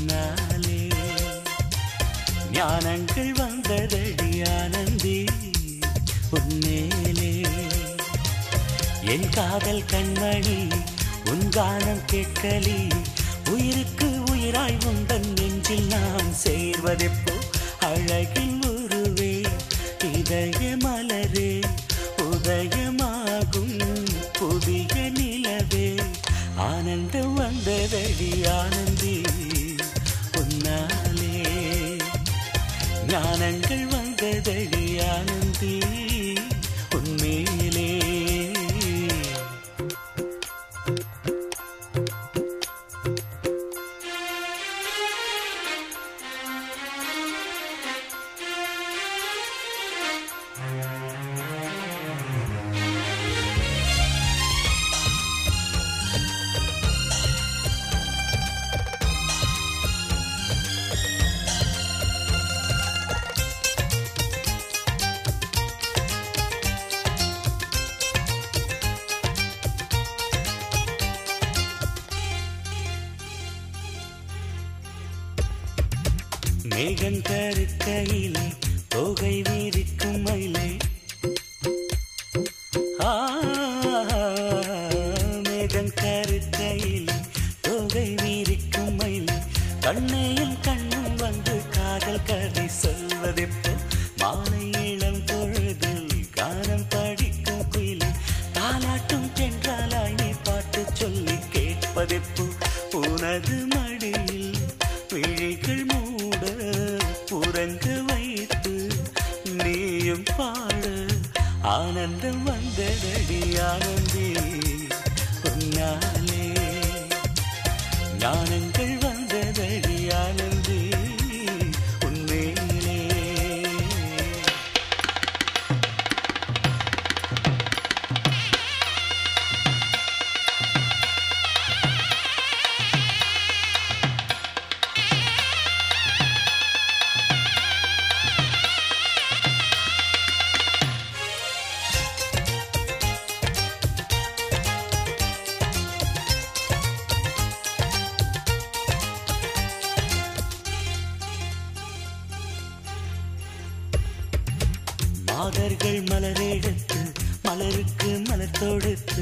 உன்னாலே ஞானங்கள் வந்ததடி ஆனந்தி உன்னேலே என் காதல் கண்மணி உன் கானம் கேட்கலி உயிருக்கு உயிராய் உந்தன் நெஞ்சில் நாம் சேர்வதெப்போ அழகின் உருவே இதய மலரே உதயமாகும் புதிய நிலவே ஆனந்தம் வந்ததடி ஆனந்தி உன்னாலே ஞானங்கள் வந்ததடி ஆனந்தி உன்மேலே மேகம் கருக்கையிலே தொகை வீரிக்கும் மயிலே ஆ, மேகம் கருக்கையிலே தொகை வீரிக்கும் மயிலே கண்ணையும் கண்ணும் வந்து காதல் கதை சொல்வதெப்போ மாலை இளம் பொழுதில் கானம் படிக்கும் குயிலே தாலாட்டும் தென்றாலாய் நீ பாட்டு சொல்லி கேட்பதெப்போ உனது மடியில் விழிகள் மூட புறங்க வைத்து நீயும் பாட ஆனந்தம் வந்ததடி ஆனந்தி உன்னாலே ஞானங்கள் வந்ததடி ஆனந்தி உன்மேலே மாதர்கள் மலரெடுத்து மலருக்கு மலர் தொடுத்து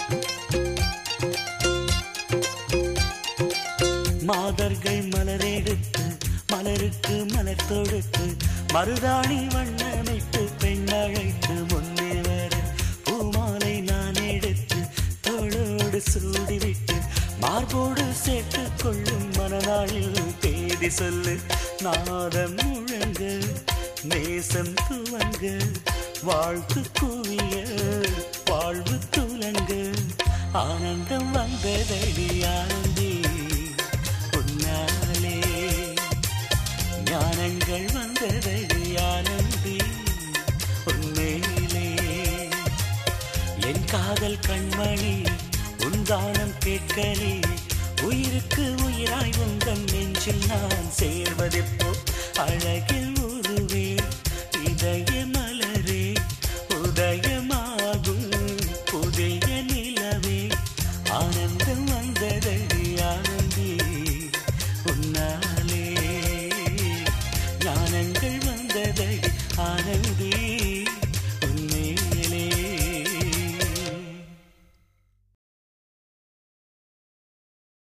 மாதர்கள் மலரெடுத்து மலருக்கு மலர் தொடுத்து மருதாணி வண்ணமைத்து பெண்ணழைத்து முன்னே வர பூமாலை நான் எடுத்து தோளோடு சூடிவிட்டு மார்போடு சேர்த்துக் கொள்ளும் மனநாளில் தேதி சொல்லு நாதம் முழங்க நேசம் துவங்க வாழ்த்து குவிய வாழ்வு துலங்க ஆனந்தம் வந்ததடி ஆனந்தி உன்னாலே ஞானங்கள் வந்ததடி ஆனந்தி உன்மேலே என் காதல் கண்மணி உன் தானம் கேட்கலே உயிருக்கு உயிராய் உந்தன் நெஞ்சில் நான் சேர்வதெப்போ அழகில் உருவே இதய